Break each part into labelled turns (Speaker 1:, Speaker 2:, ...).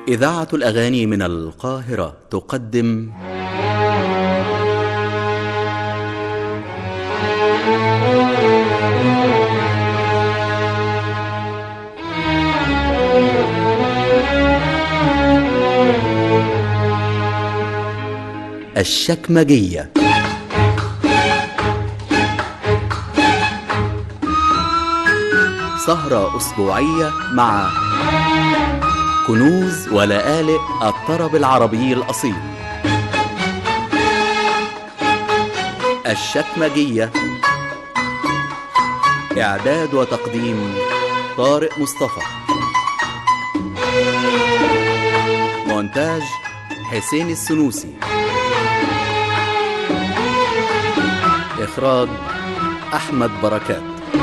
Speaker 1: إذاعة الأغاني من القاهرة تقدم الشكمجية سهرة أسبوعية مع كنوز ولآلئ الطرب العربي الأصيل الشكمجية إعداد وتقديم طارق مصطفى مونتاج حسين السنوسي إخراج أحمد بركات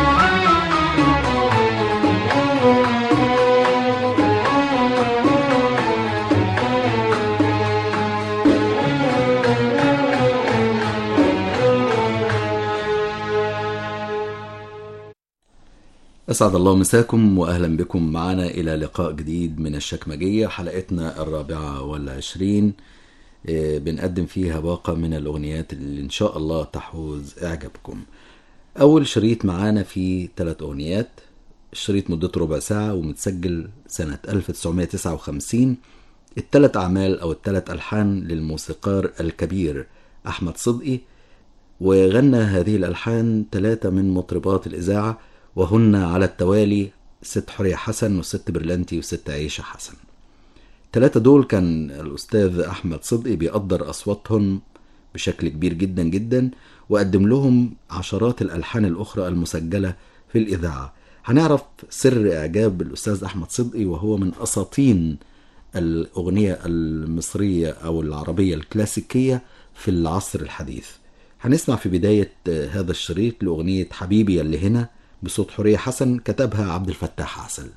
Speaker 1: أسعد الله مساكم وأهلا بكم معنا إلى لقاء جديد من الشكمجية حلقتنا الرابعة والعشرين آه، بنقدم فيها باقة من الأغنيات اللي إن شاء الله تحوز إعجابكم أول شريط معانا فيه ثلاث أغنيات الشريط مدته ربع ساعة ومتسجل سنة 1959 الثلاث أعمال أو الثلاث ألحان للموسيقار الكبير أحمد صدقي وغنى هذه الألحان ثلاثة من مطربات الإذاعة وهن على التوالي ست حورية حسن وست برلنتي وست عيشة حسن الثلاثة دول كان الأستاذ أحمد صدقي بيقدر أصواتهم بشكل كبير جدا جدا وقدم لهم عشرات الألحان الأخرى المسجلة في الإذاعة هنعرف سر إعجاب الأستاذ أحمد صدقي وهو من أساطين الأغنية المصرية أو العربية الكلاسيكية في العصر الحديث هنسمع في بداية آه، هذا الشريط لأغنية حبيبي اللي هنا بصوت حورية حسن كتبها عبد الفتاح عسل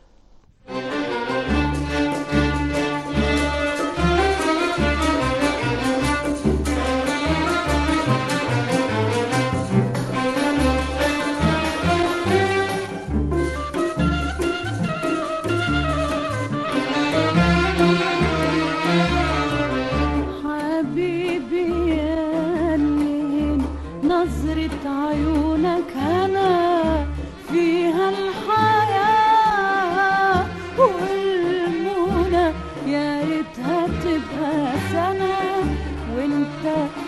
Speaker 2: حبيبي يا الليل نظرة عيونك هنا فيها الحياة والمنى يا ريتها تبقى سنة وانت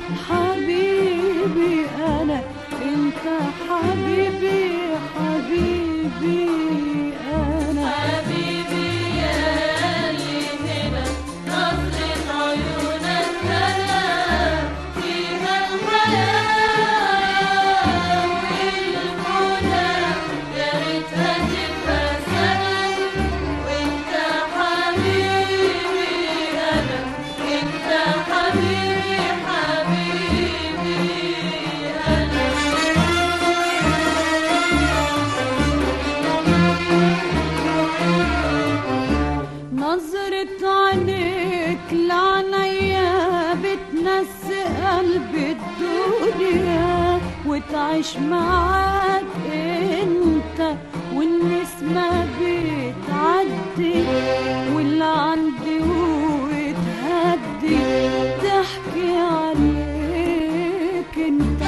Speaker 2: حبيبي انا انت حبيبي حبيبي انا حبيبي يا اللي هنا نظرة عيونك هنا فيها الحياة والمنى يا ريتها تبقى سنة وانت حبيبي انا انت حبيبي حبيبي انا نظرة عينيك لعنيا بتنسي قلبي الدنيا وتعيش معاك انت والنسمة بتعدي واللي عندي وتهدي تحكي عليك انت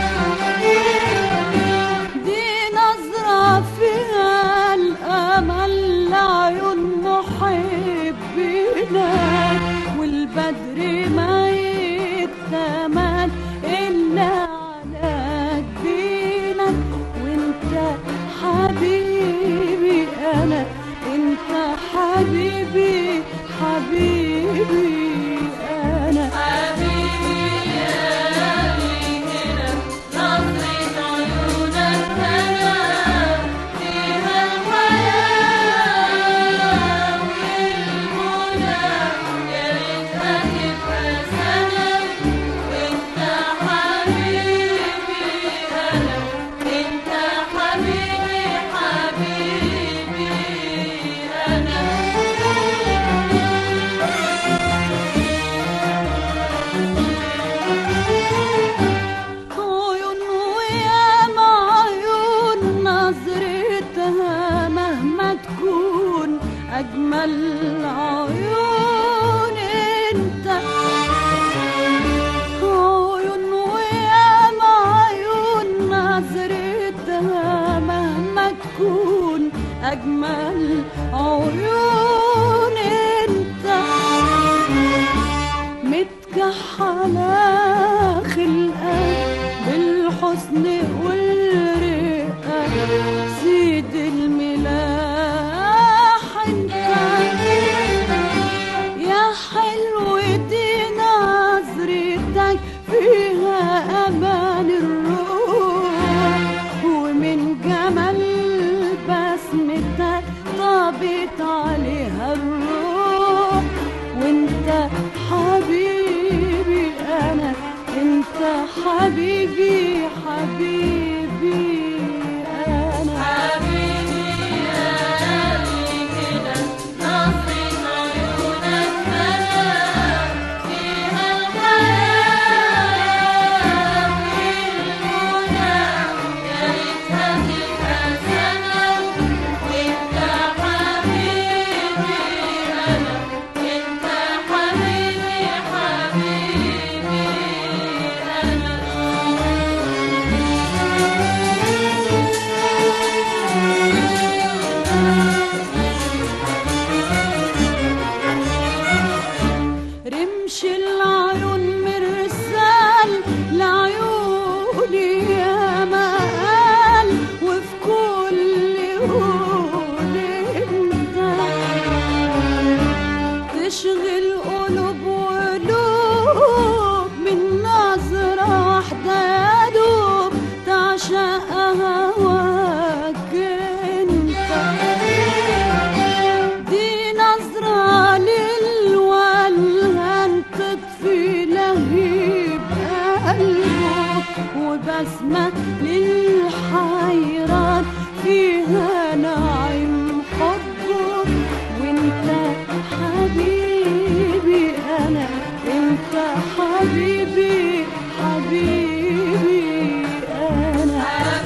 Speaker 2: دي نظرة فيها الأمل لعيون محبنا والبدر ما يتمن إلا على جبينك وانت حبيبي أنا انت حبيبي حبيبي أنا حبيبي يا هنا نظرة عيونك هنا فيها الحياة والمنى يا ريتها تبقى سنة وانت حبيبي أنا انت حبيبي حبيبي أنا تشغل قلوب وقلوب من نظرة واحدة يا دوب تعشق هواك انت دي نظرة للولهان تطفي لهيب قلبه وبسمة للحيران فيها نعيم حبه وانت حبيبي انا انت حبيبي حبيبي انا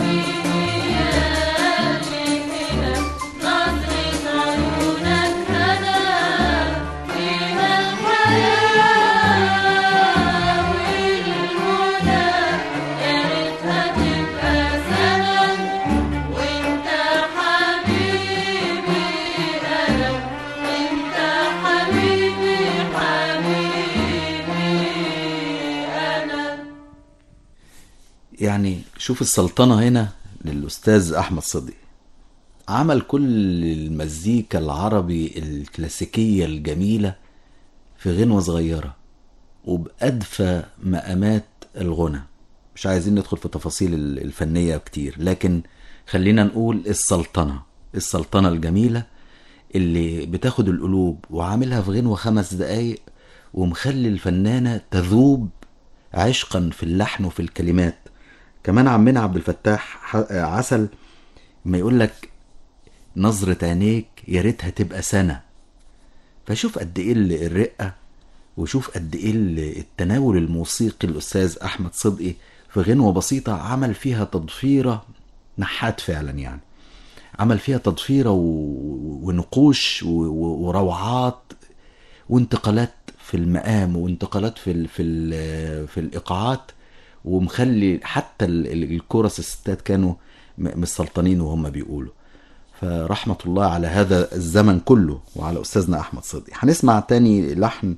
Speaker 1: يعني شوف السلطنة هنا للأستاذ أحمد صدقي عمل كل المزيكا العربي الكلاسيكية الجميلة في غنوة صغيرة وبأدفى مقامات الغنى مش عايزين ندخل في تفاصيل ال- الفنية كتير لكن خلينا نقول السلطنة السلطنة الجميلة اللي بتاخد القلوب وعاملها في غنوة خمس دقايق ومخلي الفنانة تذوب عشقا في اللحن وفي الكلمات كمان عمنا عبد الفتاح ح- عسل ما يقول لك نظرة عينيك يا ريتها تبقى سنة فشوف قد ايه ال- الرقة وشوف قد ايه ال- التناول الموسيقي الأستاذ أحمد صدقي في غنوة بسيطة عمل فيها تضفيرة نحات فعلا يعني عمل فيها تضفيرة و- ونقوش و- و- وروعات وانتقالات في المقام وانتقالات في ال في ال في الايقاعات ومخلي حتى ال- ال- الكورس الستات كانوا م- مسلطنين وهم بيقولوا فرحمة الله على هذا الزمن كله وعلى أستاذنا أحمد صدقي هنسمع تاني لحن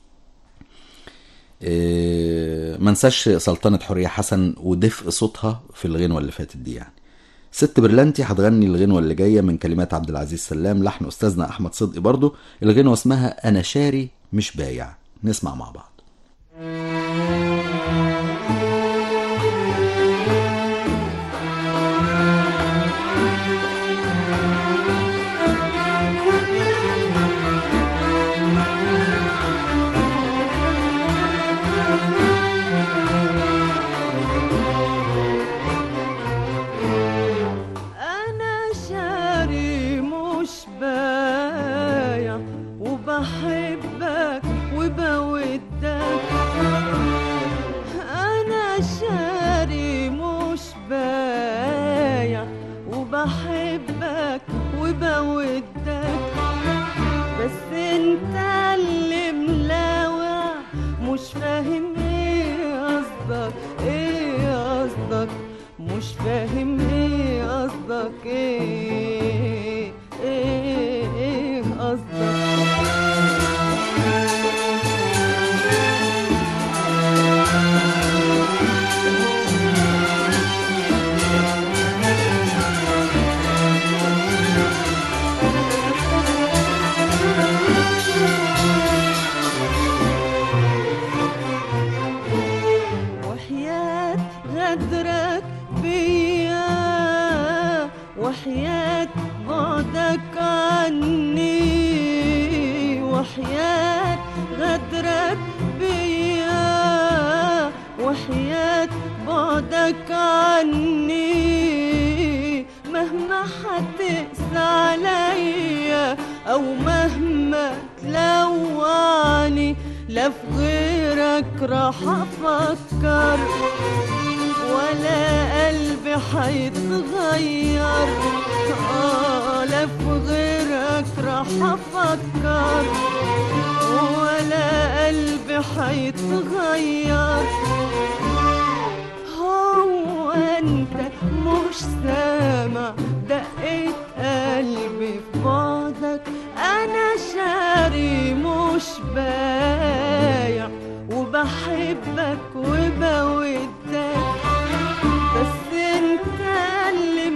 Speaker 1: إيه، ما ننساش سلطنة حورية حسن ودفء صوتها في الغنوة اللي فاتت دي يعني ست برلانتي هتغني الغنوة اللي جاية من كلمات عبد العزيز سلام لحن أستاذنا أحمد صدقي برضو الغنوة اسمها أنا شاري مش بايع نسمع مع بعض
Speaker 2: أنا شاري مش بايع وبحبك وبودك أنا شاري مش بايع وبحبك وبودك بس انت اللي ملاوع مش فاهم ايه قصدك ايه قصدك مش فاهم ايه قصدك ايه ايه ايه قصدك وحياة غدرك بيا وحياة بعدك عني وحياة غدرك بيا وحياة بعدك عني مهما حتقسى عليا او مهما تلوعني لا في غيرك راح افكر ولا قلبي حيتغير آه لا في غيرك راح افكر ولا قلبي حيتغير هو انت مش سامع دقة قلبي في بعدك انا شاري مش بايع وبحبك وبودك بس انت اللي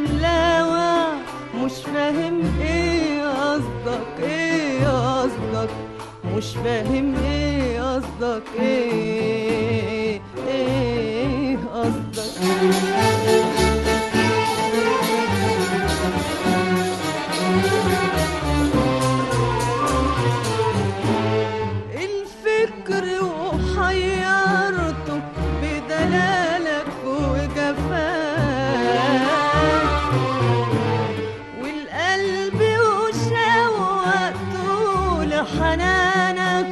Speaker 2: ملاوع مش فاهم ايه قصدك ايه قصدك مش فاهم ايه قصدك ايه ايه قصدك الفكر وحيرته بدلالك وجفاك والقلب وشوقته لحنانك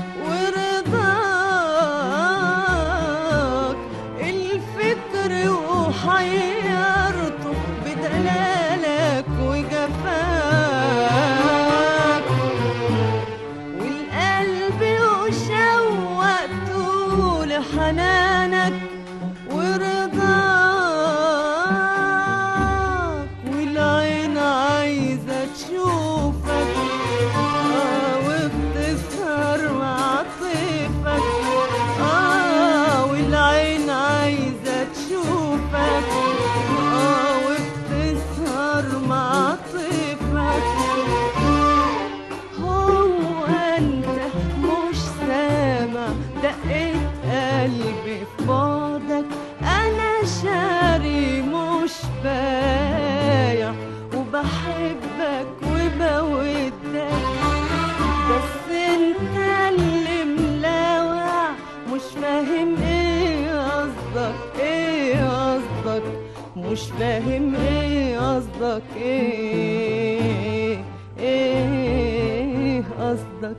Speaker 2: ورضاك الفكر وحيرته بدلالك وجفاك والقلب وشوقته لحنانك ورضاك والعين عايزة تشوفك آه وبتسهر مع طيفك آه والعين عايزة تشوفك آه وبتسهر مع طيفك هو انت مش سامع دقة قلبي في بعدك انا شاري مش بايع وبحبك وبودك بس انت اللي ملاوع مش فاهم ايه قصدك ايه قصدك مش فاهم ايه قصدك ايه ايه قصدك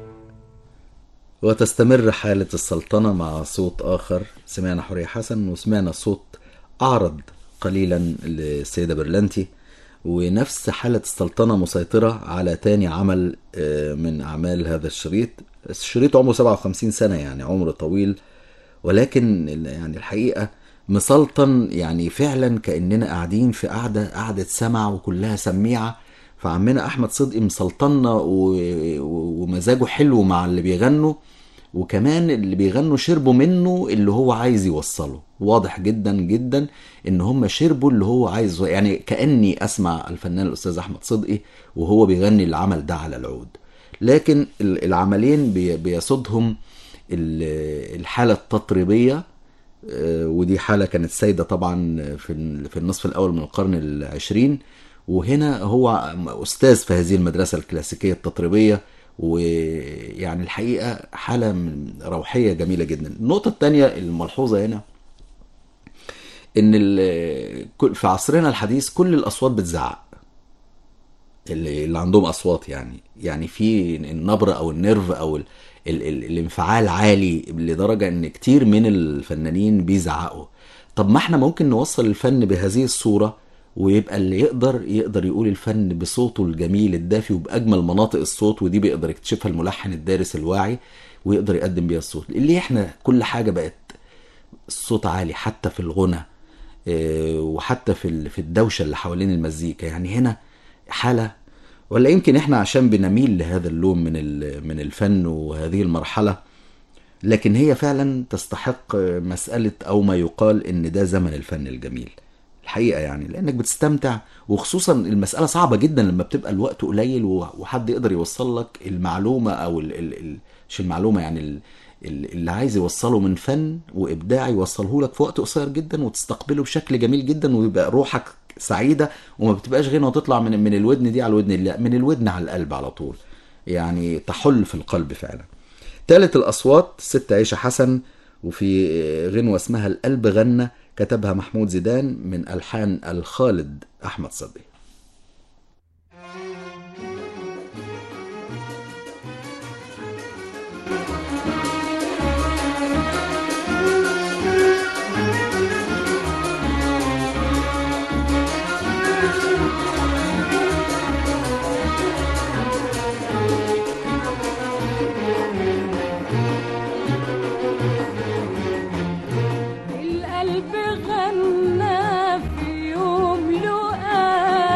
Speaker 1: وتستمر حالة السلطنة مع صوت آخر سمعنا حورية حسن وسمعنا صوت أعرض قليلا للسيدة برلانتي ونفس حالة السلطنة مسيطرة على تاني عمل آه، من أعمال هذا الشريط الشريط عمره 57 سنة يعني عمر طويل ولكن ال- يعني الحقيقة مسلطن يعني فعلا كأننا قاعدين في قعدة قعدة سمع وكلها سميعة فعمنا أحمد صدقي مسلطنا و- و- ومزاجه حلو مع اللي بيغنوا وكمان اللي بيغنوا شربوا منه اللي هو عايز يوصله واضح جدا جدا ان هم شربوا اللي هو عايز يعني كاني اسمع الفنان الاستاذ احمد صدقي وهو بيغني العمل ده على العود لكن ال- العملين بي- بيصدهم ال- الحاله التطريبيه آه، ودي حالة كانت سايدة طبعا في ال- في النصف الأول من القرن العشرين وهنا هو أستاذ في هذه المدرسة الكلاسيكية التطريبية ويعني الحقيقة حالة من- روحية جميلة جدا النقطة الثانية الملحوظة هنا إن ال- كل- في عصرنا الحديث كل الأصوات بتزعق اللي, اللي عندهم اصوات يعني يعني في النبره او النيرف او ال ال ال الانفعال عالي لدرجه ان كتير من الفنانين بيزعقوا طب ما احنا ممكن نوصل الفن بهذه الصوره ويبقى اللي يقدر يقدر يقول الفن بصوته الجميل الدافي وباجمل مناطق الصوت ودي بيقدر يكتشفها الملحن الدارس الواعي ويقدر يقدم بيها الصوت اللي احنا كل حاجه بقت الصوت عالي حتى في الغنى آه، وحتى في ال- في الدوشه اللي حوالين المزيكا يعني هنا حاله ولا يمكن احنا عشان بنميل لهذا اللون من ال- من الفن وهذه المرحله لكن هي فعلا تستحق مساله او ما يقال ان ده زمن الفن الجميل الحقيقه يعني لانك بتستمتع وخصوصا المساله صعبه جدا لما بتبقى الوقت قليل و- وحد يقدر يوصل لك المعلومه او ال ال ال مش المعلومه يعني ال ال- اللي عايز يوصله من فن وابداع يوصله لك في وقت قصير جدا وتستقبله بشكل جميل جدا ويبقى روحك سعيده وما بتبقاش غنى وتطلع من من الودن دي على الودن دي لا من الودن على القلب على طول يعني تحل في القلب فعلا ثالث الأصوات ست عيشة حسن وفي غنوة اسمها القلب غنى كتبها محمود زيدان من ألحان الخالد أحمد صدقي
Speaker 3: القلب غنى في يوم لقاك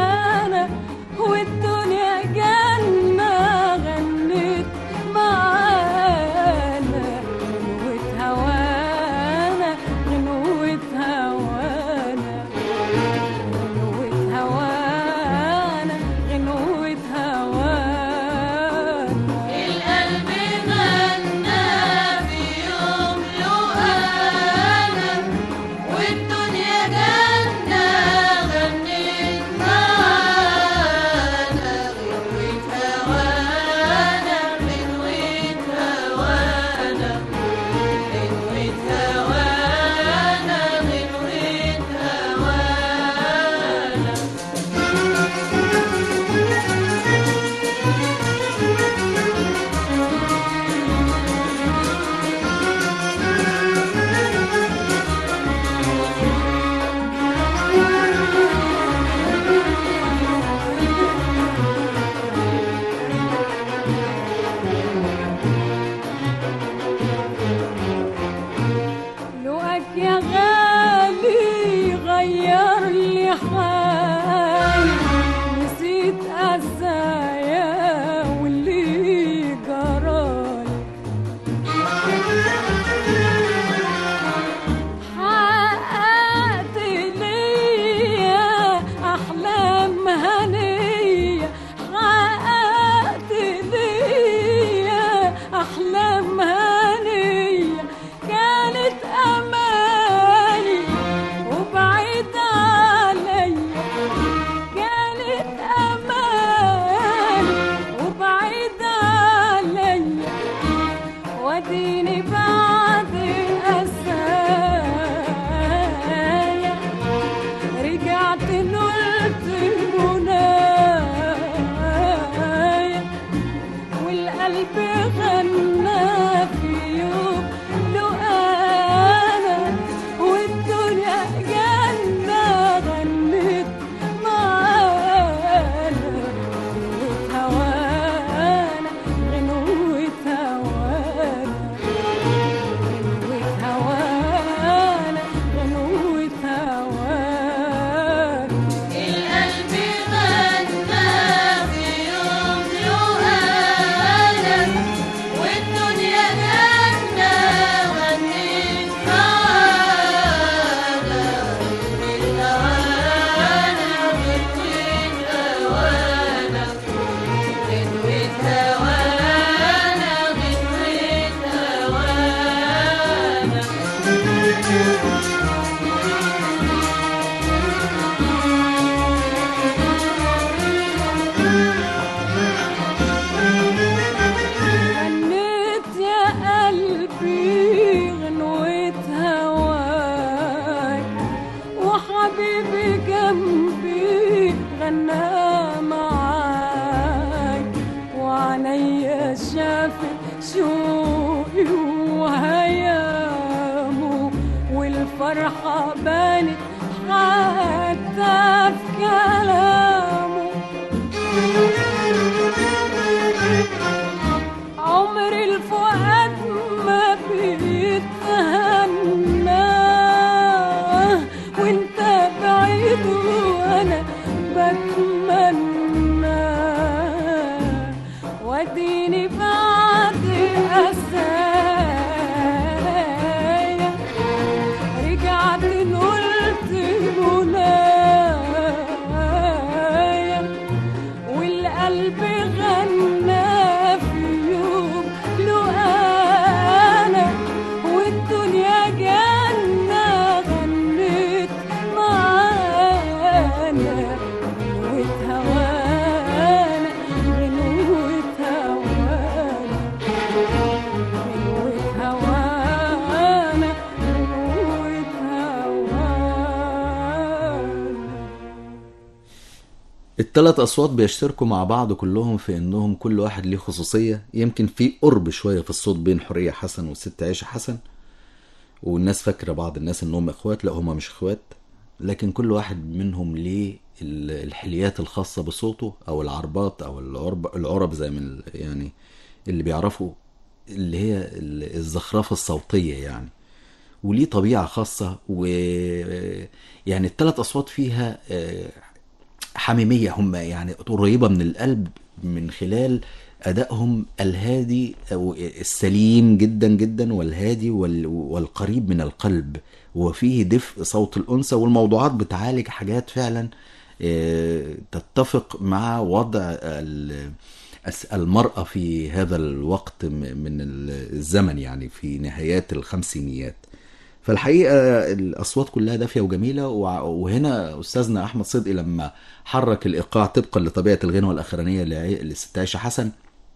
Speaker 3: الفرحة بانت حتى في كلامه عمر الفؤاد ما بيتهنى وانت بعيد وانا بتمنى واديني بعد أسايا رجعت قلت منايا والقلب غنى في يوم له انا والدنيا جنة غنت معانا غنوة هوانا غنوة هوانا غنوة هوانا غنوة هوانا
Speaker 1: التلات أصوات بيشتركوا مع بعض كلهم في إنهم كل واحد ليه خصوصية يمكن في قرب شوية في الصوت بين حورية حسن والست عيشة حسن والناس فاكرة بعض الناس إنهم إخوات لا هما مش إخوات لكن كل واحد منهم ليه ال- الحليات الخاصة بصوته أو العربات أو العرب العرب زي من يعني اللي بيعرفوا اللي هي ال- الزخرفة الصوتية يعني وليه طبيعة خاصة و يعني الثلاث أصوات فيها آه، حميمية هم يعني قريبة من القلب من خلال أدائهم الهادي أو السليم جدا جدا والهادي وال- والقريب من القلب وفيه دفء صوت الأنثى والموضوعات بتعالج حاجات فعلا آه، تتفق مع وضع ال- الس- المرأة في هذا الوقت م- من الزمن يعني في نهايات الخمسينيات فالحقيقه الاصوات كلها دافيه وجميله وع- وهنا استاذنا احمد صدقي لما حرك الايقاع طبقا لطبيعه الغنوه الاخرانيه لعي- لست عائشه حسن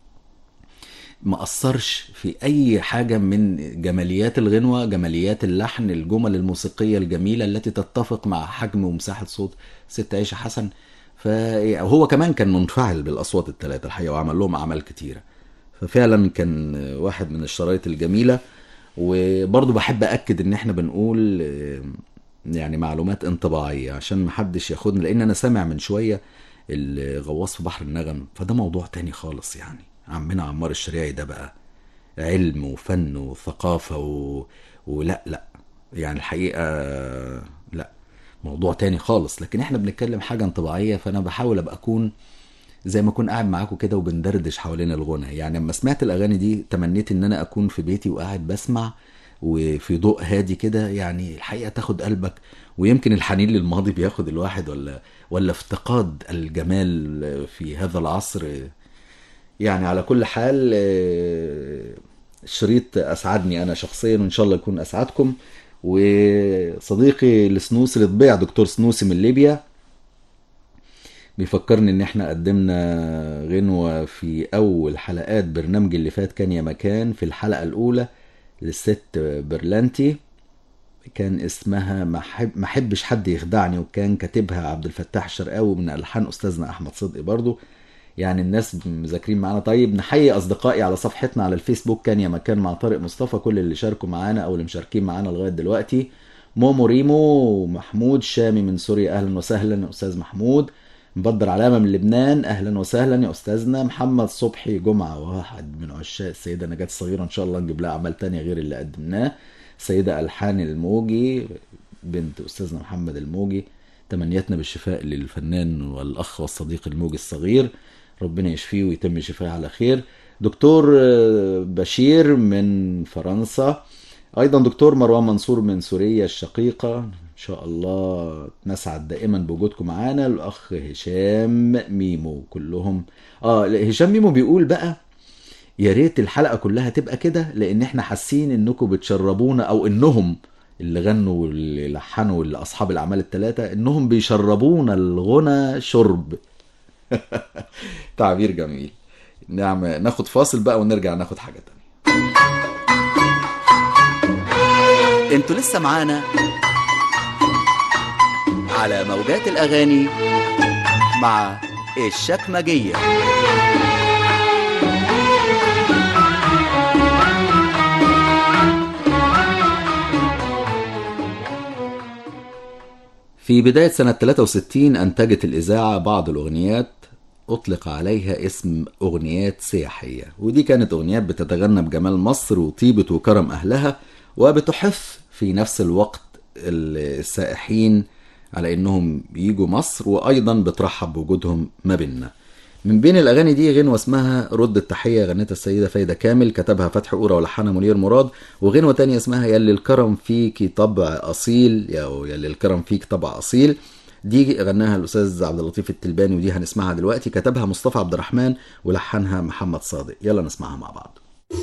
Speaker 1: ما اثرش في اي حاجه من جماليات الغنوه جماليات اللحن الجمل الموسيقيه الجميله التي تتفق مع حجم ومساحه صوت ست عائشه حسن فهو كمان كان منفعل بالاصوات الثلاثه الحقيقه وعمل لهم اعمال كتيره ففعلا كان واحد من الشرايط الجميله وبرضه بحب اكد ان احنا بنقول آه، يعني معلومات انطباعيه عشان محدش ياخدنا لان انا سامع من شويه الغواص في بحر النغم فده موضوع تاني خالص يعني عمنا عمار الشريعي ده بقى علم وفن وثقافه و... ولا لا يعني الحقيقه لا موضوع تاني خالص لكن احنا بنتكلم حاجه انطباعيه فانا بحاول ابقى اكون زي ما اكون قاعد معاكم كده وبندردش حوالين الغنى يعني لما سمعت الاغاني دي تمنيت ان انا اكون في بيتي وقاعد بسمع وفي ضوء هادي كده يعني الحقيقه تاخد قلبك ويمكن الحنين للماضي بياخد الواحد ولا ولا افتقاد الجمال في هذا العصر يعني على كل حال آه، الشريط اسعدني انا شخصيا وان شاء الله يكون اسعدكم وصديقي السنوسي اللي طبيع دكتور سنوسي من ليبيا بيفكرني ان احنا قدمنا غنوة في اول حلقات برنامج اللي فات كان يا مكان في الحلقة الاولى للست برلانتي كان اسمها ما حب ما حبش حد يخدعني وكان كاتبها عبد الفتاح الشرقاوي من الحان استاذنا احمد صدقي برضو يعني الناس مذاكرين معانا طيب نحيي اصدقائي على صفحتنا على الفيسبوك كان يا مكان مع طارق مصطفى كل اللي شاركوا معانا او اللي مشاركين معانا لغايه دلوقتي مومو ريمو محمود شامي من سوريا اهلا وسهلا يا استاذ محمود مبدر علامه من لبنان اهلا وسهلا يا استاذنا محمد صبحي جمعه واحد من عشاق السيده نجاة الصغيره ان شاء الله نجيب لها اعمال تانية غير اللي قدمناه سيده الحان الموجي بنت استاذنا محمد الموجي تمنياتنا بالشفاء للفنان والاخ والصديق الموجي الصغير ربنا يشفيه ويتم شفاه على خير دكتور آه، بشير من فرنسا ايضا دكتور مروان منصور من سوريا الشقيقه ان شاء الله نسعد دائما بوجودكم معانا الاخ هشام ميمو كلهم اه لا، هشام ميمو بيقول بقى يا ريت الحلقه كلها تبقى كده لان احنا حاسين انكم بتشربونا او انهم اللي غنوا واللي لحنوا واللي اصحاب الاعمال الثلاثه انهم بيشربونا الغنى شرب تعبير جميل نعم ناخد فاصل بقى ونرجع ناخد حاجه تانية انتوا لسه معانا على موجات الاغاني مع الشكمجيه في بداية سنة 63 أنتجت الإذاعة بعض الأغنيات أطلق عليها اسم أغنيات سياحية ودي كانت أغنيات بتتغنى بجمال مصر وطيبة وكرم أهلها وبتحث في نفس الوقت السائحين على إنهم يجوا مصر وأيضا بترحب بوجودهم ما بيننا من بين الأغاني دي غنوة اسمها رد التحية غنتها السيدة فايدة كامل كتبها فتحي قورة ولحنها منير مراد وغنوة تانية اسمها يلي الكرم فيكي طبع أصيل أو يلي الكرم فيك طبع أصيل دي غناها الأستاذ عبد اللطيف التلباني ودي هنسمعها دلوقتي كتبها مصطفى عبد الرحمن ولحنها محمد صادق يلا نسمعها مع بعض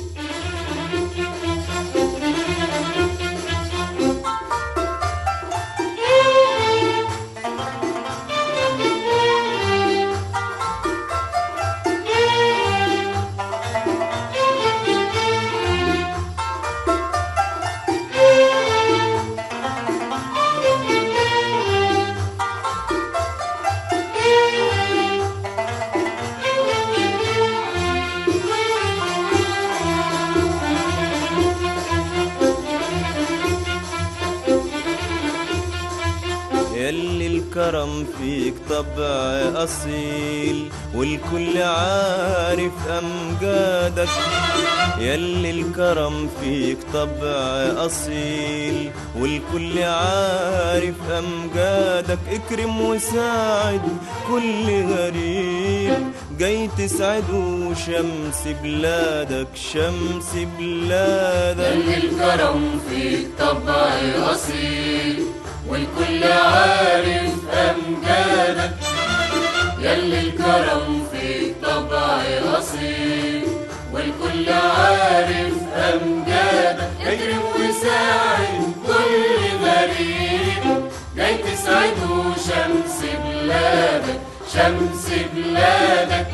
Speaker 4: يلي الكرم فيك طبع أصيل والكل عارف أمجادك يلي الكرم فيك طبع أصيل والكل عارف أمجادك اكرم وساعد كل غريب جاي تسعده شمس بلادك شمس بلادك
Speaker 5: يلي الكرم فيك طبع أصيل والكل عارف أمجادك يلي الكرم فيك طبع أصيل والكل عارف أمجادك اكرم وساعد كل غريب جاي تسعده شمس بلادك شمس بلادك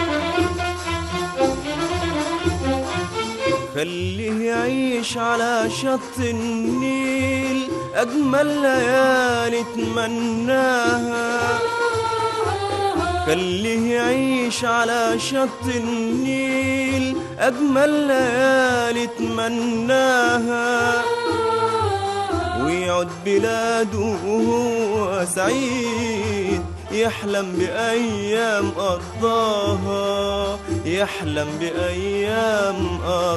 Speaker 4: خليه يعيش على شط النيل أجمل ليالي تمناها خليه يعيش على شط النيل أجمل ليالي تمناها ويعد بلاده وهو سعيد يحلم بأيام قضاها يحلم بأيام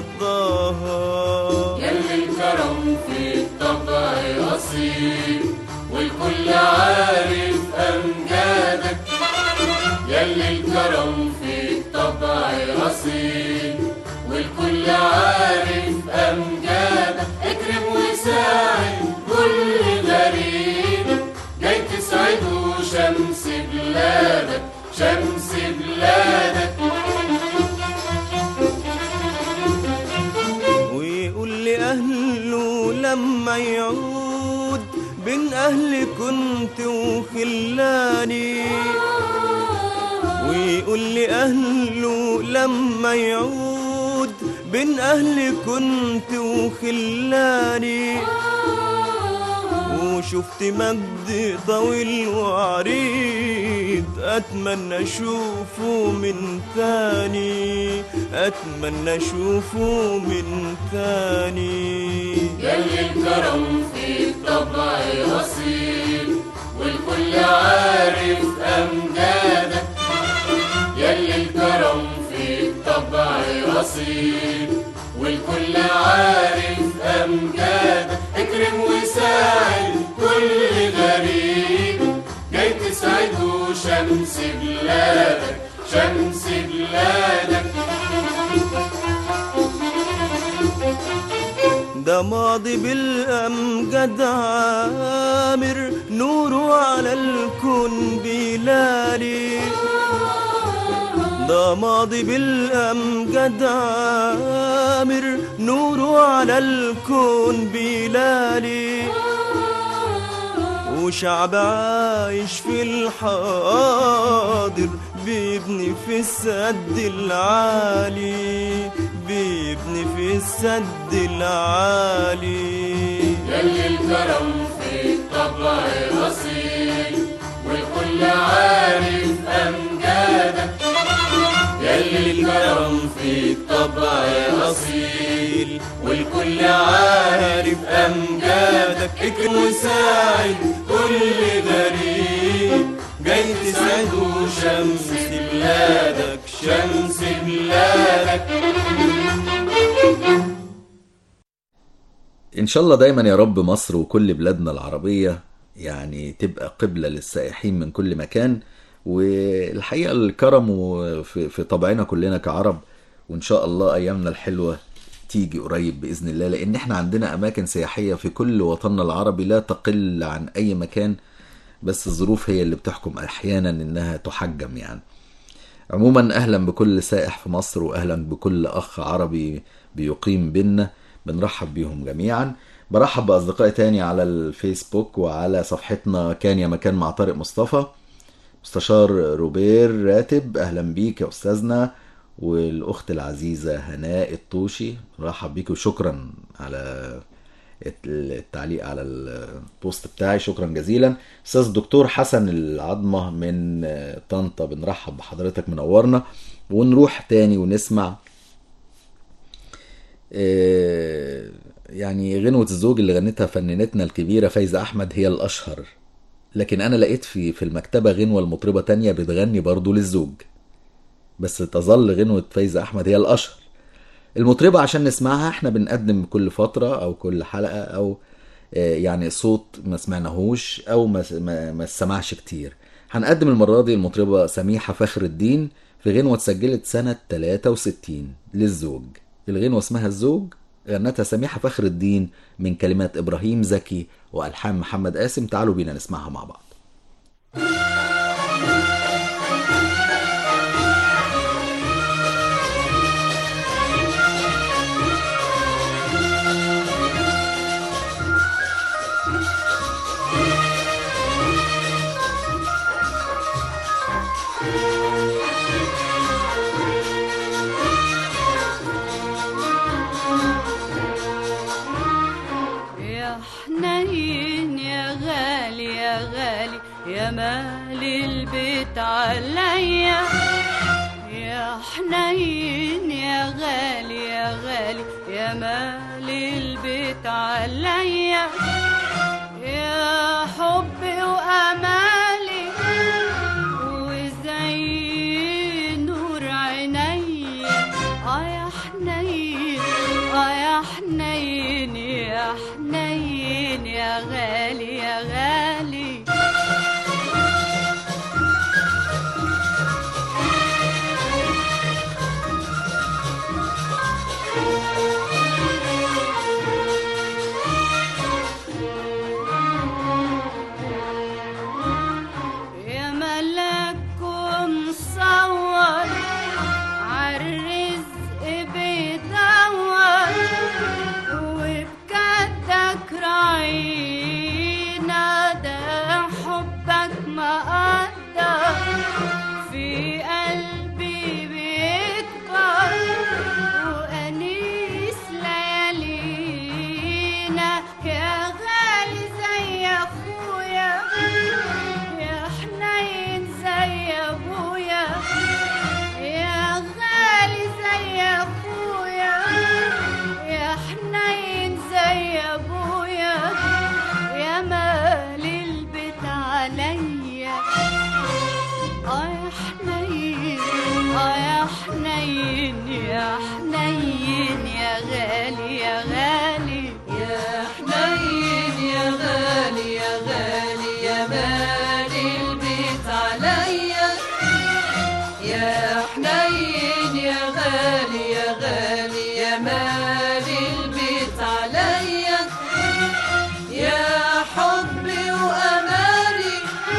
Speaker 4: قضاها
Speaker 5: يلي الكرم فيك طبع أصيل والكل عارف أمجادك يلي الكرم فيك طبع أصيل والكل عارف أمجادك اكرم وساعد كل غريب جاي تسعده شمس بلادك شمس بلادك
Speaker 4: ويقول لأهله لما يعود بين أهلي كنت وخلاني ويقول لأهله لما يعود بين أهلي كنت وخلاني وشفت مجد طويل وعريض أتمنى أشوفه من تاني أتمنى أشوفه من تاني
Speaker 5: يلي الكرم فيك طبع أصيل والكل عارف أمجادك يلي الكرم فيك طبع أصيل والكل عارف أمجادك اكرم وساعد كل غريب جاي تسعده شمس بلادك شمس بلادك
Speaker 4: ده ماضي بالأمجد عامر نوره على الكون بلالي ده ماضي بالأمجد عامر نوره على الكون بلالي وشعب عايش في الحاضر بيبني في السد العالي بيبني في السد العالي
Speaker 5: يلي الكرم فيك طبع أصيل والكل عارف أمجادك يلي الكرم فيك طبع أصيل والكل عارف أمجادك اكرم وساعد كل غريب جاي تسعده شمس بلادك شمس بلادك
Speaker 1: إن شاء الله دايما يا رب مصر وكل بلادنا العربية يعني تبقى قبلة للسائحين من كل مكان والحقيقة الكرم في في طبعنا كلنا كعرب وإن شاء الله أيامنا الحلوة تيجي قريب بإذن الله لأن إحنا عندنا أماكن سياحية في كل وطننا العربي لا تقل عن أي مكان بس الظروف هي اللي بتحكم أحيانا إنها تحجم يعني عموما اهلا بكل سائح في مصر واهلا بكل اخ عربي بيقيم بينا بنرحب بيهم جميعا برحب باصدقائي تاني على الفيسبوك وعلى صفحتنا كان يا مكان مع طارق مصطفى مستشار روبير راتب اهلا بيك يا استاذنا والاخت العزيزه هناء الطوشي رحب بيك وشكرا على التعليق على البوست بتاعي شكرا جزيلا استاذ الدكتور حسن العظمه من طنطا بنرحب بحضرتك منورنا ونروح تاني ونسمع آه، يعني غنوة الزوج اللي غنتها فنانتنا الكبيرة فايزة أحمد هي الأشهر لكن أنا لقيت في في المكتبة غنوة المطربة تانية بتغني برضو للزوج بس تظل غنوة فايزة أحمد هي الأشهر المطربة عشان نسمعها احنا بنقدم كل فترة او كل حلقة او آه، يعني صوت ما سمعناهوش او ما ما, ما سمعش كتير هنقدم المرة دي المطربة سميحة فخر الدين في غنوة اتسجلت سنة 63 للزوج الغنوة اسمها الزوج غنتها سميحة فخر الدين من كلمات إبراهيم زكي وألحان محمد قاسم تعالوا بينا نسمعها مع بعض
Speaker 2: يا حنين يا غالي يا غالي يا مالي البيت عليا يا حنين يا غالي يا غالي يا مالي البيت عليا يا حبي وامالي وزي نور عيني اه يا حنين اه يا حنين يا حنين يا غالي يا غالي يا ملك مصور عالرزق بيدور وبجدك راعينا ده حبك مقدر في قلبي بيكبر وأنيس ليالينا يا غالي زي أخويا يا حنين زي أبويا يا غالي زي أخويا يا حنين زي أبويا يا مالي البيت عليا اه يا حنين اه يا حنين يا حنين يا غالي يا غالي يا حنين يا غالي يا غالي يا مالي البيت عليا يا حنين يا غالي يا غالي يا مالي البيت عليا يا حبي وأمالي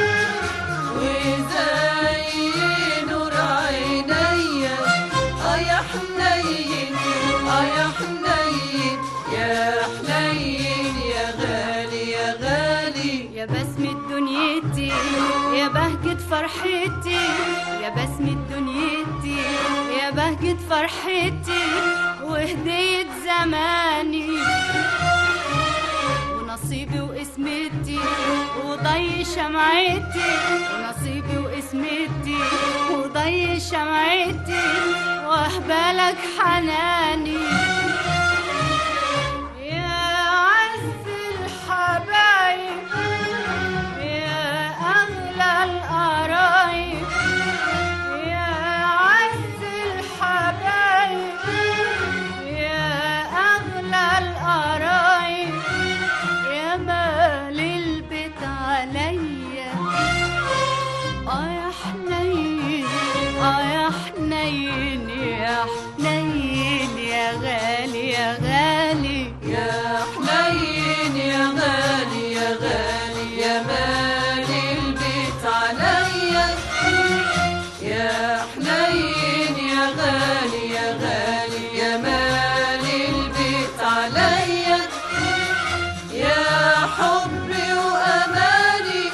Speaker 2: وزي نور عيني اه يا حنين اه يا حنين يا حنين يا غالي يا غالي يا بسمة دنيتي يا بهجة فرحتي يا بسمة دنيتي يا بهجة فرحتي وهدية زماني ونصيبي واسمتي وضي شمعتي ونصيبي واسمتي وضي شمعتي واهبلك حناني يا عز الحبايب يا أغلى القرايب يا عز الحبايب يا أغلى القرايب يا مال البيت عليا اه يا حنين اه يا حنين يا حنين يا غالي يا غالي
Speaker 5: يا حنين يا غالي يا غالي يا مالي البيت عليا يا حنين يا غالي يا غالي يا مالي البيت عليا يا حبي وأماني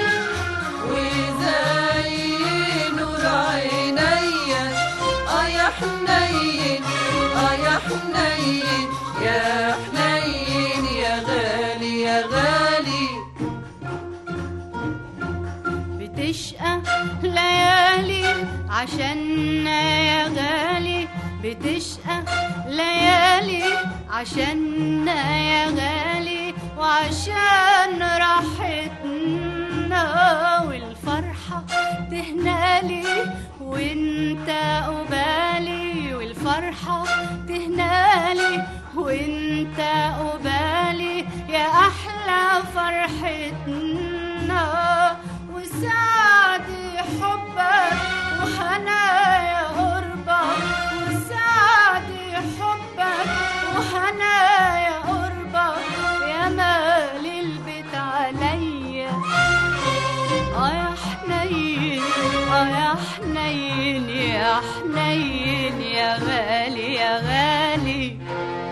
Speaker 5: وزي نور عينيا اه يا حنين اه يا حنين يا حنين يا غالي يا غالي
Speaker 2: بتشقى ليالي عشاننا يا غالي بتشقى ليالي عشاننا يا غالي وعشان راحتنا والفرحة تهنالي وانت قبالي والفرحة تهنالي وانت قبالي يا احلى فرحتنا وسعد حبك وهنايا قربك وسعد حبك وهنايا قربك يا مال البيت عليا اه يا حنين اه يا حنين يا حنين يا غالي يا غالي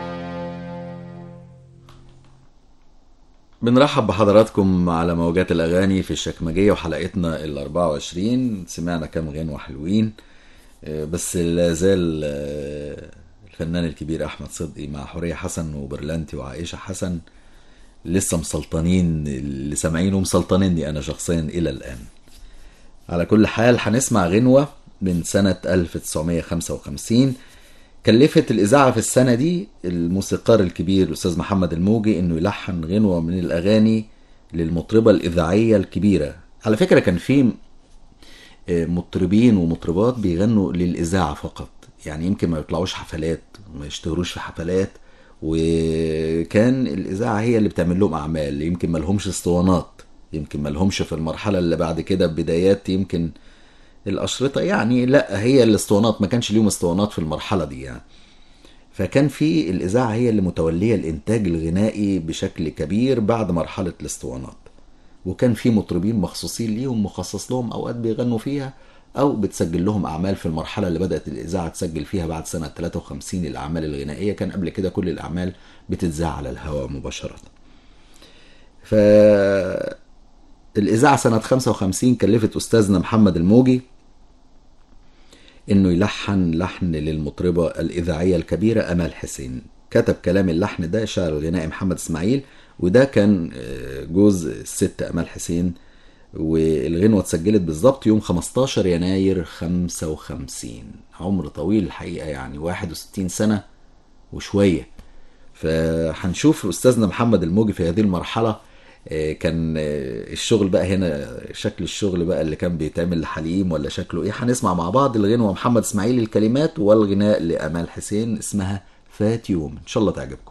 Speaker 1: بنرحب بحضراتكم على موجات الأغاني في الشكمجية وحلقتنا ال 24 سمعنا كام غنوة حلوين آه، بس لا زال آه، الفنان الكبير أحمد صدقي مع حورية حسن وبرلانتي وعائشة حسن لسه مسلطنين اللي سامعينه مسلطنيني أنا شخصيا إلى الآن على كل حال هنسمع غنوة من سنة 1955 كلفت الإذاعة في السنة دي الموسيقار الكبير الأستاذ محمد الموجي إنه يلحن غنوة من الأغاني للمطربة الإذاعية الكبيرة على فكرة كان في آه، مطربين ومطربات بيغنوا للإذاعة فقط يعني يمكن ما يطلعوش حفلات ما يشتهروش في حفلات وكان الإذاعة هي اللي بتعمل لهم أعمال يمكن ما لهمش اسطوانات يمكن ما لهمش في المرحلة اللي بعد كده بدايات يمكن الأشرطة يعني لا هي الاسطوانات ما كانش ليهم اسطوانات في المرحلة دي يعني فكان في الإذاعة هي اللي متولية الإنتاج الغنائي بشكل كبير بعد مرحلة الاسطوانات وكان في مطربين مخصوصين ليهم مخصص لهم أوقات بيغنوا فيها أو بتسجل لهم أعمال في المرحلة اللي بدأت الإذاعة تسجل فيها بعد سنة 53 الأعمال الغنائية كان قبل كده كل الأعمال بتتذاع على الهواء مباشرة ف الإذاعة سنة 55 كلفت أستاذنا محمد الموجي إنه يلحن لحن للمطربة الإذاعية الكبيرة أمال حسين كتب كلام اللحن ده شاعر الغنائي محمد إسماعيل وده كان آه، جوز الست أمال حسين والغنوة اتسجلت بالظبط يوم 15 يناير 55 عمر طويل الحقيقة يعني 61 سنة وشوية فهنشوف أستاذنا محمد الموجي في هذه المرحلة آه، كان آه، الشغل بقى هنا شكل الشغل بقى اللي كان بيتعمل لحليم ولا شكله ايه هنسمع مع بعض الغنوة محمد اسماعيل الكلمات والغناء لأمال حسين اسمها فات يوم ان شاء الله تعجبكم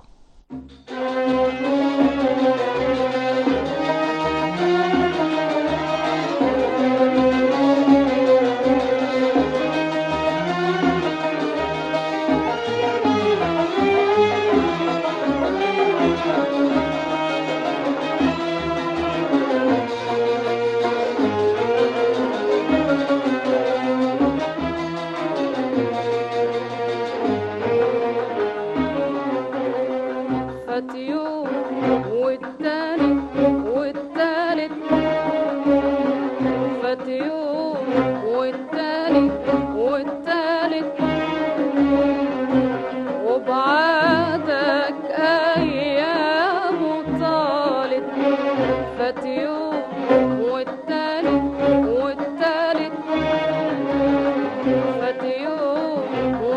Speaker 3: فات يوم والتاني والتالت فات يوم والتاني والتالت وبعادك ايام طالت فات يوم والتاني والتالت فات يوم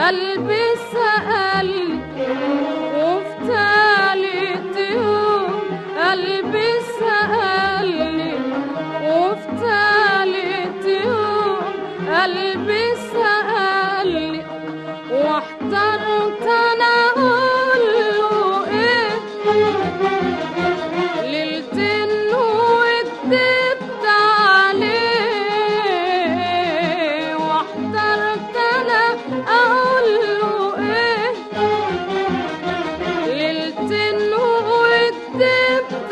Speaker 3: قلبي سألني وفي تالت يوم قلبي سألني وفي تالت يوم قلبي سألني واحترت انا اقول له ايه ليلتين وكدبت عليه واحترت انا اقول له ايه ليلتين وكدبت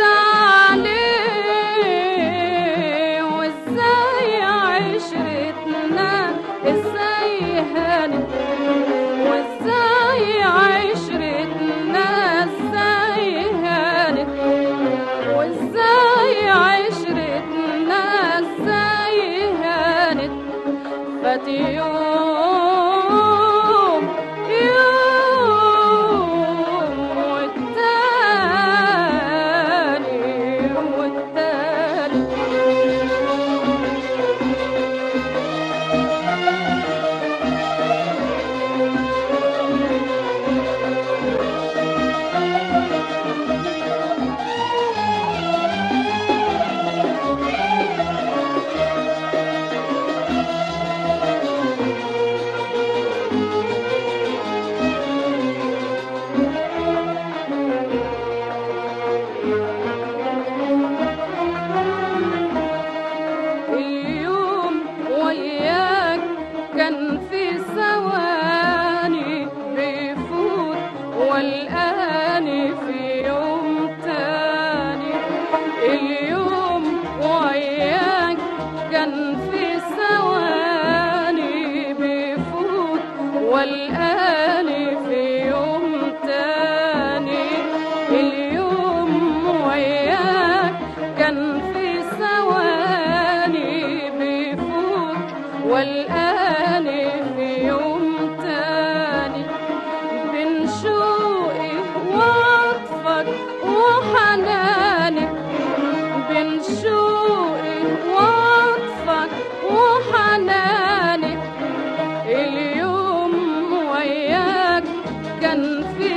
Speaker 3: عليه وازاي عشرتنا ازاي هانت وازاي عشرتنا ازاي هانت وازاي عشرتنا ازاي هانت فات يوم يوم والتاني والتالت اليوم وياك كان في ثواني بيفوت والآني في يوم تاني اليوم وياك كان في ثواني بيفوت والآني في يوم تاني اليوم وياك كان في ثواني بيفوت والآن في يوم تاني بين شوقي وعطفك وحنانك بين شوقي وعطفك وحنانك اليوم وياك كان في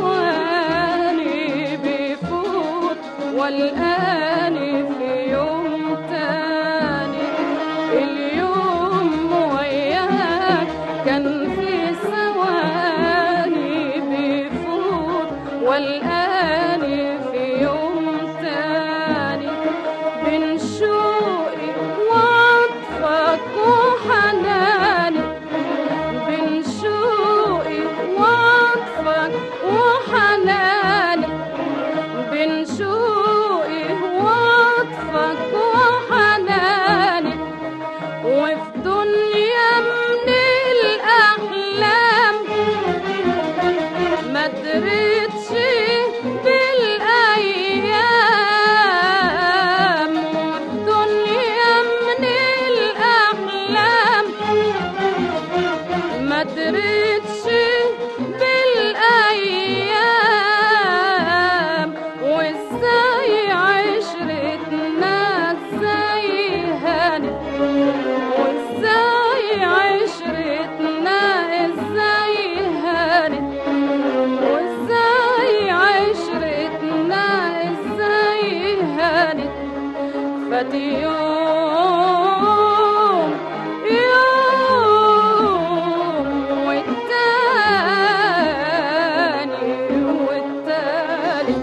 Speaker 3: ثواني بيفوت والآن في يوم تاني اليوم وياك كان في ثواني بيفوت والآن في يوم تاني بين شوقي وعطفك وحنانك بين شوقي وعطفك وحنانك بين شوقي وعطفك وحنانك وفي دنيا من الأحلام ما دريتش بالأيام وفي دنيا من الأحلام ما دريتش بالأيام وازاي عشرتنا ازاي هانت وازاي عشرتنا ازاي هانت وازاي عشرتنا ازاي هانت فات يوم يوم والتاني والتالت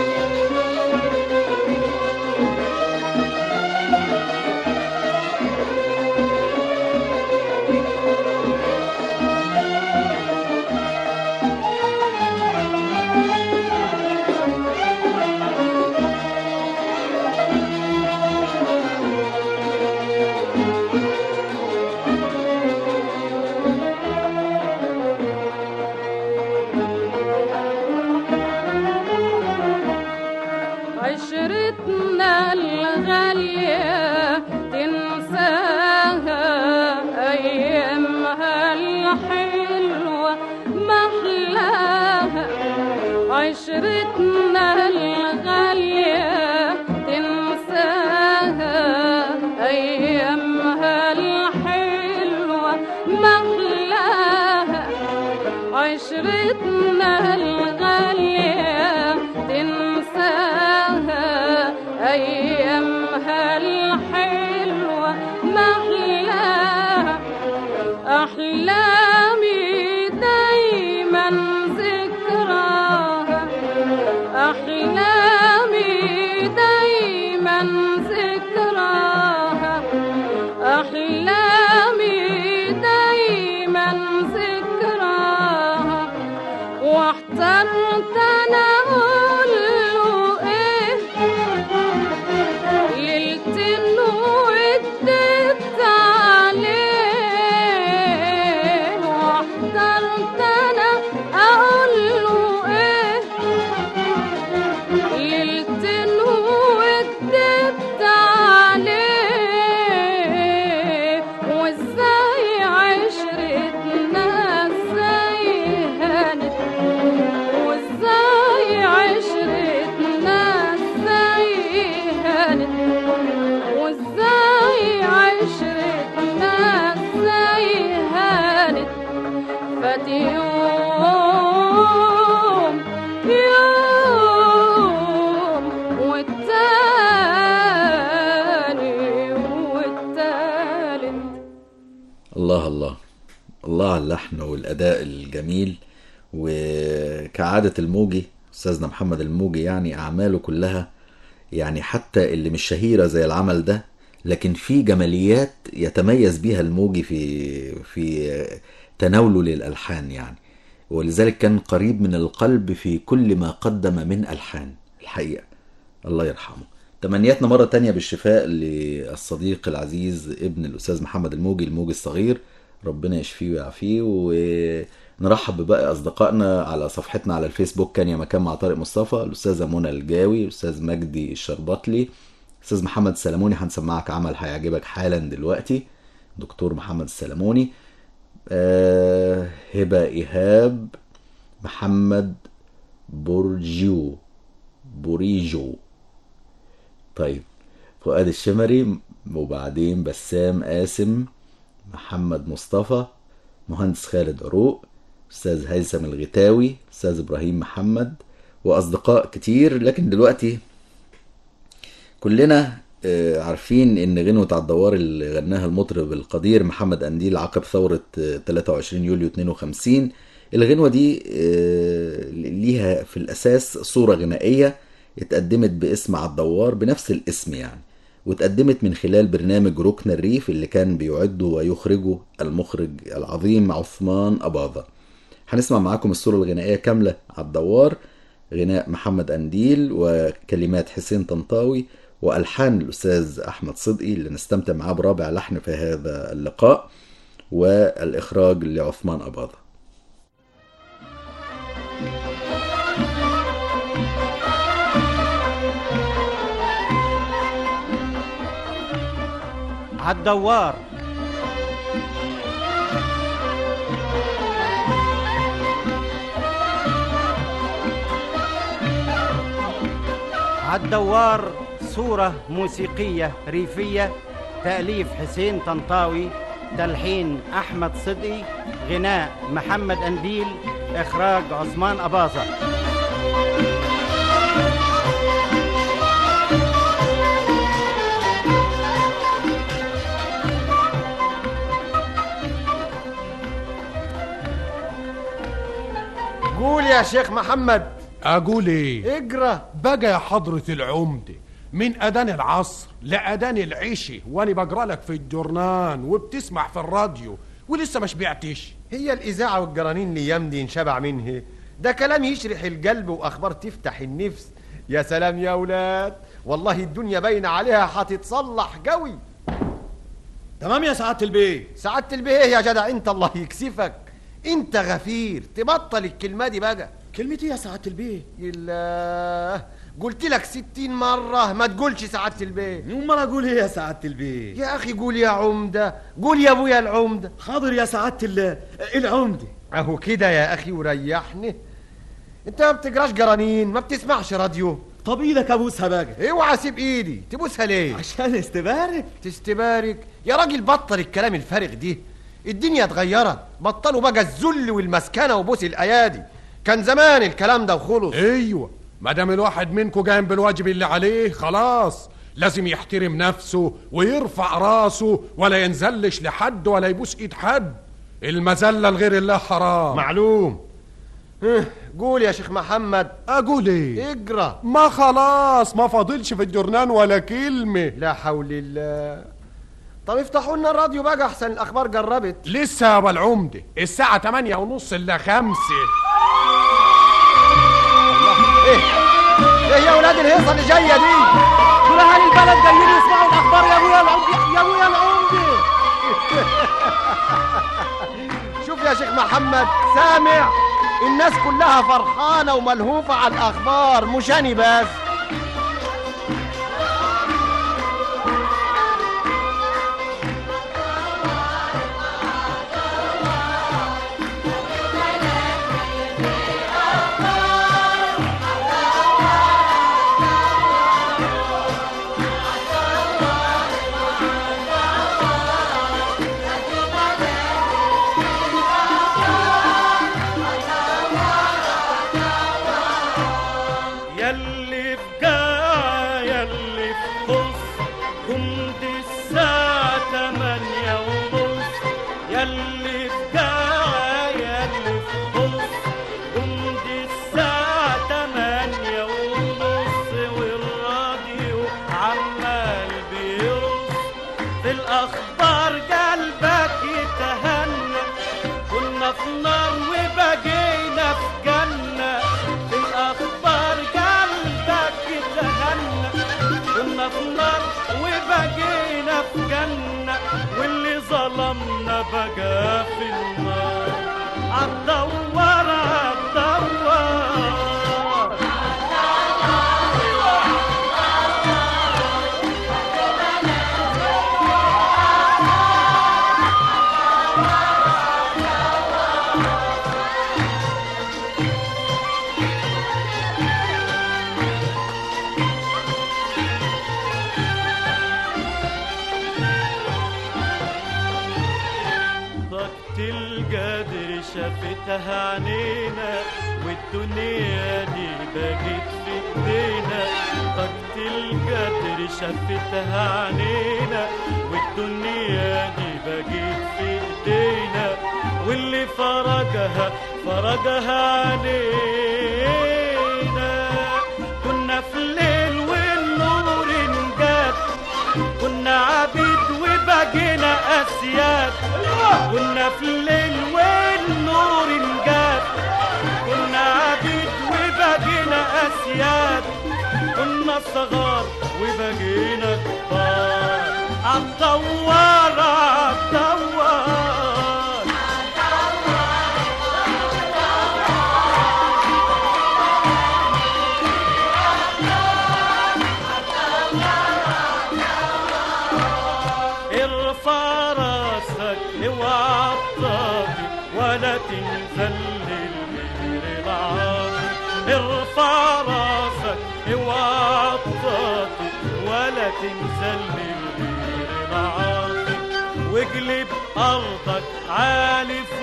Speaker 3: عشرتنا الغالية تنساها أيامها الحلوة محلاها عشرتنا الغالية تنساها أيامها الحلوة محلاها عشرتنا الغالية تنساها أيامها الحلوة محلاها أحلامي دايما ذكراها أحلامي دايما ذكراها أحلامي دايما ذكراها واحترت أنا أقول له إيه ليلة ودت عليه واحترت أنا أقول له إيه ليلة ودت عليه وازاي عشرتنا ازاي هانت وازاي عشرتنا ازاي هانت وازاي عشرتنا ازاي هانت فات يوم يوم والتاني والتالت
Speaker 1: الله الله الله على اللحن والأداء الجميل وكعادة الموجي أستاذنا محمد الموجي يعني أعماله كلها يعني حتى اللي مش شهيرة زي العمل ده لكن في جماليات يتميز بيها الموجي في في تناوله للألحان يعني ولذلك كان قريب من القلب في كل ما قدم من ألحان الحقيقة الله يرحمه تمنياتنا مرة تانية بالشفاء للصديق العزيز ابن الأستاذ محمد الموجي الموجي الصغير ربنا يشفيه ويعافيه ونرحب بباقي أصدقائنا على صفحتنا على الفيسبوك كان يا مكان مع طارق مصطفى الأستاذة منى الجاوي الأستاذ مجدي الشربطلي أستاذ محمد السلموني هنسمعك عمل هيعجبك حالا دلوقتي دكتور محمد السلموني آه هبة إيهاب محمد بورجيو بوريجو طيب فؤاد الشمري وبعدين بسام قاسم محمد مصطفى مهندس خالد عروق استاذ هيثم الغتاوي استاذ ابراهيم محمد واصدقاء كتير لكن دلوقتي كلنا آه، عارفين ان غنوة على الدوار اللي غناها المطرب القدير محمد قنديل عقب ثورة آه، 23 يوليو 52 الغنوة دي آه، ليها في الأساس صورة غنائية اتقدمت باسم على الدوار بنفس الاسم يعني واتقدمت من خلال برنامج ركن الريف اللي كان بيعده ويخرجه المخرج العظيم عثمان أباظة هنسمع معاكم الصورة الغنائية كاملة على الدوار غناء محمد أنديل وكلمات حسين طنطاوي وألحان الأستاذ أحمد صدقي اللي نستمتع معاه برابع لحن في هذا اللقاء والإخراج لعثمان أباظة
Speaker 6: عالدوار عالدوار صورة موسيقية ريفية تأليف حسين طنطاوي تلحين أحمد صدقي غناء محمد أنديل إخراج عثمان أباظة
Speaker 7: قول يا شيخ محمد
Speaker 8: اقول ايه
Speaker 7: اقرا
Speaker 8: بقى يا حضرة العمدة من اذان العصر لاذان العشي وانا بقرا لك في الجورنان وبتسمع في الراديو ولسه ما شبعتش
Speaker 7: هي الاذاعه والجرانين الايام دي انشبع منه ده كلام يشرح القلب واخبار تفتح النفس يا سلام يا اولاد والله الدنيا باينه عليها هتتصلح قوي
Speaker 9: تمام يا سعادة البيه
Speaker 7: سعادة البيه يا جدع انت الله يكسفك انت غفير تبطل الكلمه دي بقى
Speaker 9: كلمتي يا سعادة البيه
Speaker 7: الله قلت لك ستين مرة ما تقولش سعادة البيه
Speaker 9: امال اقول ايه يا سعادة البيه
Speaker 7: يا أخي قول يا عمدة قول يا أبويا العمدة
Speaker 9: حاضر يا سعادة ال- العمدة
Speaker 7: أهو كده يا أخي وريحني أنت ما بتقراش جرانين ما بتسمعش راديو
Speaker 9: طب ايدك ابوسها بقى
Speaker 7: اوعى سيب ايدي تبوسها ليه
Speaker 9: عشان استبارك
Speaker 7: تستبارك يا راجل بطل الكلام الفارغ دي الدنيا اتغيرت بطلوا بقى الذل والمسكنه وبوس الايادي كان زمان الكلام ده وخلص
Speaker 8: ايوه ما دام الواحد منكم قايم بالواجب اللي عليه خلاص لازم يحترم نفسه ويرفع راسه ولا ينزلش لحد ولا يبوس ايد حد المذله لغير الله حرام
Speaker 7: معلوم اه، قول يا شيخ محمد
Speaker 8: اقول ايه
Speaker 7: اقرا
Speaker 8: ما خلاص ما فاضلش في الجرنان ولا كلمه
Speaker 7: لا حول الله طب افتحوا لنا الراديو بقى احسن الاخبار جربت
Speaker 8: لسه يا ابو العمده الساعه 8 ونص الا خمسة
Speaker 7: ايه ايه يا ولاد الهيصه اللي جايه دي
Speaker 9: دول اهل البلد جايين يسمعوا الاخبار يا ابويا العمدة يا ابويا العمدة
Speaker 7: شوف يا شيخ محمد سامع الناس كلها فرحانه وملهوفه على الاخبار مش انا بس
Speaker 10: يلي في جاع يلي في خص كنت الساعة تمانية ونص يلي في جاع يلي في خص كنت الساعة تمانية ونص والراديو عمال بيرص في الأخبار قلبك يتهنى كنا في نار وبقينا في جنة في الأخبار قلبك يتهنى كنا في نار وبقينا في جنة واللي ظلمنا بقى في النار عالدوار عالدوار ضغط القدر شافتها عنينا والدنيا دي بقت في ايدينا ضغط القدر شافتها عنينا والدنيا دي بقت في ايدينا واللي فرجها فرجها علينا كنا في الليل والنور انجاب كنا عبيد وبقينا اسياد كنا في الليل والنور انجاب كنا عبيد وبقينا اسياد كنا صغار وبقينا كبار عالدوار عالدوار ارفع راسك اوعى تطافي ولا تنزل للغير العاطي ارفع راسك اوعى تطافي ولا تنزل للغير العاطي واقلب ارضك عالي في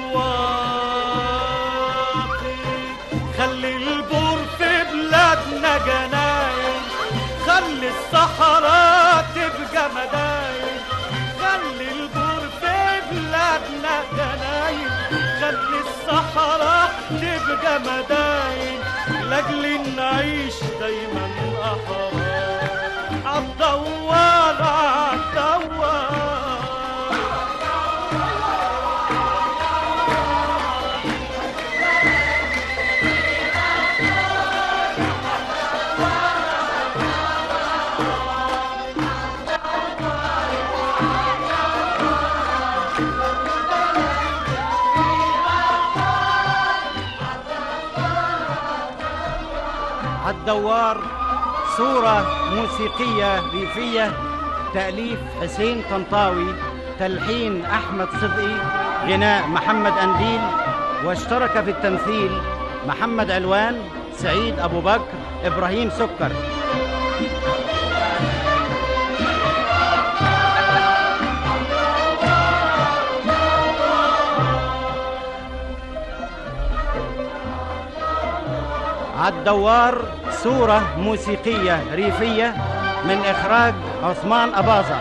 Speaker 10: واطي خلي البور في بلادنا جناين خلي الصحراء تبقى مداين خلي البور في بلادنا جناين خلي الصحراء تبقى مداين لاجل نعيش دايما احرار عالدوار عالدوار
Speaker 6: عالدوار صورة موسيقية ريفية تأليف حسين طنطاوي تلحين أحمد صدقي غناء محمد أنديل واشترك في التمثيل محمد علوان سعيد أبو بكر إبراهيم سكر عالدوار صورة موسيقية ريفية من إخراج عثمان أباظة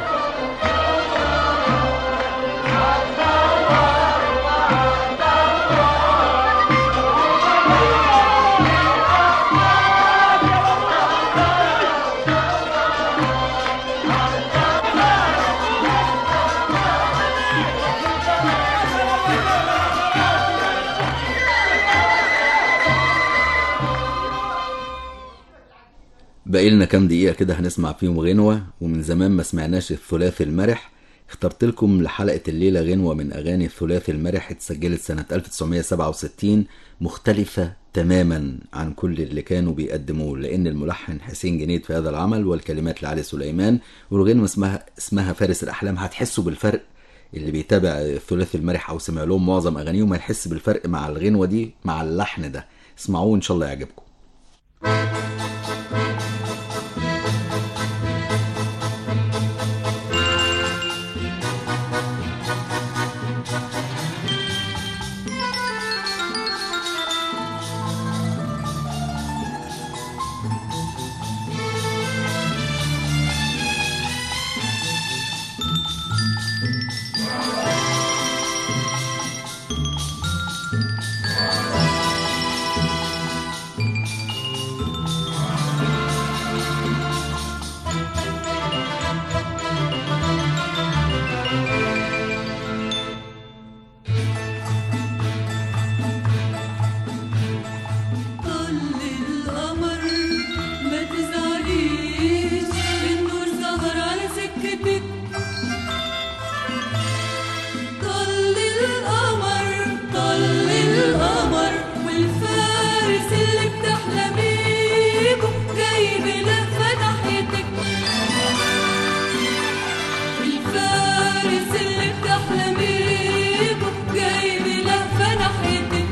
Speaker 1: باقي لنا كام دقيقة كده هنسمع فيهم غنوة ومن زمان ما سمعناش الثلاثي المرح اخترت لكم لحلقة الليلة غنوة من أغاني الثلاثي المرح اتسجلت سنة 1967 مختلفة تماما عن كل اللي كانوا بيقدموه لأن الملحن حسين جنيد في هذا العمل والكلمات لعلي سليمان والغنوة اسمها اسمها فارس الأحلام هتحسوا بالفرق اللي بيتابع الثلاثي المرح أو سمع لهم معظم أغانيهم هيحس بالفرق مع الغنوة دي مع اللحن ده اسمعوه إن شاء الله يعجبكم
Speaker 5: طل القمر ما تزعليش النور ظهر على سكتك طل القمر طل القمر والفارس اللي بتحلمي بيه جاي بلفة ناحيتك الفارس اللي بتحلمي بيه جاي بلفة ناحيتك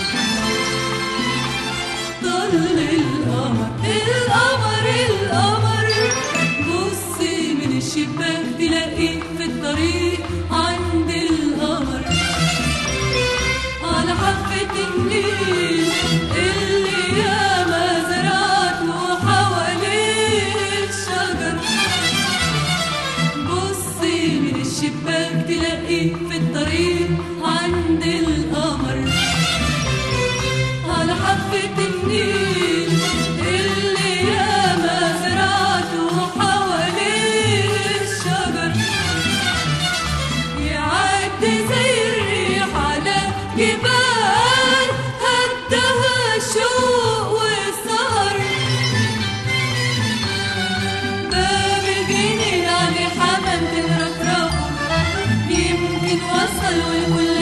Speaker 5: طل القمر القمر القمر بصي من الشباك تلاقيه في الطريق عند القمر على حافة النيل اللي ياما زرعته حواليه الشجر بصي من الشباك تلاقيه في الطريق عند القمر على حافة النيل اللي ياما زرعته حواليه الشجر يعدي زي الريح على جبال هدها الشوق والسهر باب الجنين عليه حمام تتركركه يمكن وصل والكل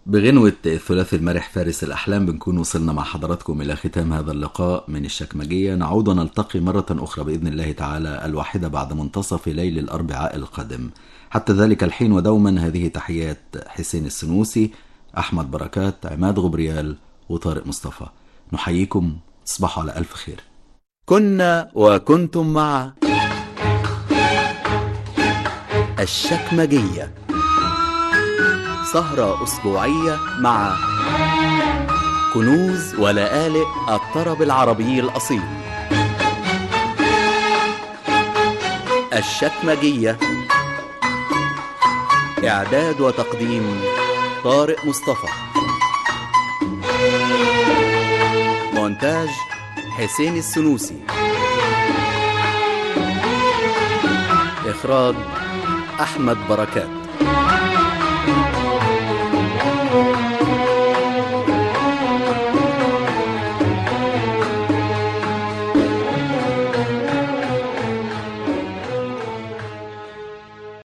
Speaker 1: بغنوة الثلاثي المرح فارس الأحلام بنكون وصلنا مع حضراتكم إلى ختام هذا اللقاء من الشكمجية نعود ونلتقي مرة أخرى بإذن الله تعالى الواحدة بعد منتصف ليل الأربعاء القادم حتى ذلك الحين ودوما هذه تحيات حسين السنوسي أحمد بركات عماد غبريال وطارق مصطفى نحييكم تصبحوا على ألف خير كنا وكنتم مع الشكمجية سهرة أسبوعية مع كنوز ولآلئ الطرب العربي الأصيل الشكمجية إعداد وتقديم طارق مصطفى مونتاج حسين السنوسي إخراج أحمد بركات